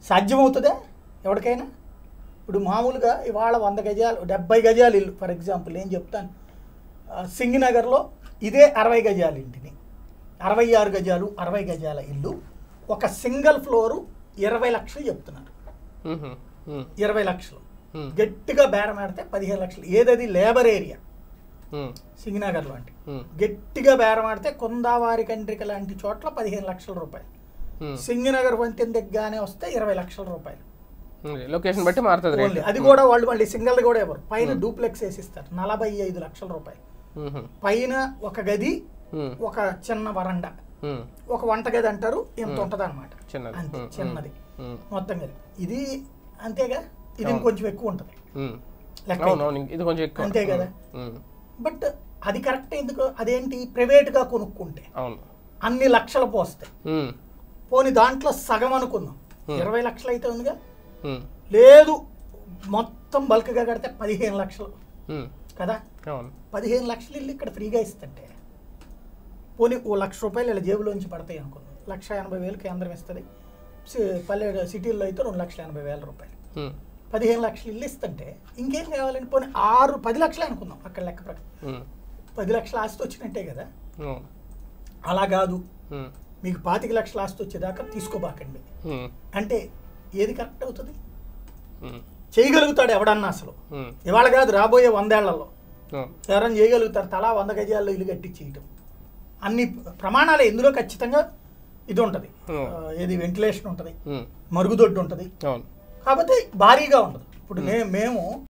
సాధ్యమవుతుందా ఎవరికైనా ఇప్పుడు మామూలుగా ఇవాళ వంద గజాలు డెబ్బై గజాలు ఇల్లు ఫర్ ఎగ్జాంపుల్ నేను చెప్తాను ఆ, సింగినగర్లో ఇదే అరవై గజాల ఇంటిని అరవై ఆరు గజాలు అరవై గజాల ఇల్లు ఒక సింగిల్ ఫ్లోరు ఇరవై లక్షలు చెప్తున్నారు మ్మ్. మ్మ్. ఇరవై లక్షలు మ్మ్. గట్టిగా బేరం ఆడితే పదిహేను లక్షలు ఏదది లేబర్ ఏరియా మ్మ్. సింగినగర్ లాంటి మ్మ్. గట్టిగా బేరం ఆడితే కొందావారి కండ్రిక లాంటి చోట్ల పదిహేను లక్షల రూపాయలు మ్మ్. సింగినగర్ వంతెన దగ్గరనే వస్తే ఇరవై లక్షల రూపాయలు మ్మ్. లొకేషన్ బట్టి మారుతుంది రేట్ ఓన్లీ అది కూడా వాళ్ళు మళ్ళీ సింగిల్ కూడా ఎవరు పైన డూప్లెక్స్ వేసిస్తారు నలభై ఐదు లక్షల రూపాయలు మ్మ్. పైన ఒక గది మ్మ్. ఒక చిన్న వరండా మ్మ్. ఒక వంట గది అంటారు ఇంత ఉంటది అనమాట చిన్నది. అంతే మ్మ్. చిన్నది మ్మ్. మొత్తం గది ఇది అంతేగా ఇది అవును. ఇంకొంచెం ఎక్కువ ఉంటుంది మ్మ్. లెక్క అవును అవును ఇది కొంచెం ఎక్కువ అంతే కదా. మ్మ్. బట్ అది కరెక్ట్ ఎందుకు అదేంటి ప్రైవేట్గా కొనుక్కుంటే అవును అన్ని లక్షలు పోస్తాయి మ్మ్. పోనీ దాంట్లో సగం అనుకుందాం Hmm. ఇరవై లక్షలు అయితే ఉందిగా మ్మ్. లేదు మొత్తం బల్క్గా కడితే పదిహేను లక్షలు మ్మ్. కదా అవును పదిహేను లక్షలు ఇల్లు ఇక్కడ ఫ్రీగా ఇస్తుంటే పోనీ ఓ లక్ష రూపాయలు ఇలా జేబులోంచి పడతాయి అనుకుందాం లక్ష ఎనభై వేలు కేంద్రం ఇస్తుంది సి- పల్లె సిటీల్లో అయితే రెండు లక్షల ఎనభై వేల రూపాయలు మ్మ్. పదిహేను లక్షలు ఇల్లు ఇస్తుంటే ఇంకేం కావాలండి పోనీ ఆరు పది లక్షలు అనుకుందాం అక్కడ లెక్క ప్రకారం మ్మ్. పది లక్షల ఆస్తి వచ్చినట్టే కదా అవును అలా కాదు మ్మ్. మీకు పాతిక లక్షల ఆస్తి వచ్చేదాకా తీసుకోబాకండి మ్మ్. అంటే ఏది కరెక్ట్ అవుతుంది మ్మ్. చేయగలుగుతాడు ఎవడన్నా అసలు మ్మ్. ఇవాళ కాదు రాబోయే వందేళ్లలో అవును ఎవరైనా చేయగలుగుతారు తలా వంద గజాల్లో ఇల్లు కట్టించేయటం అన్ని ప్రమాణాలు ఇందులో ఖచ్చితంగా ఇది ఉంటుంది Hmm. ఏది వెంటిలేషన్ ఉంటుంది మ్మ్. మరుగుదొడ్డు ఉంటుంది అవును కాకపోతే భారీగా ఉండదు ఇప్పుడు నే మేము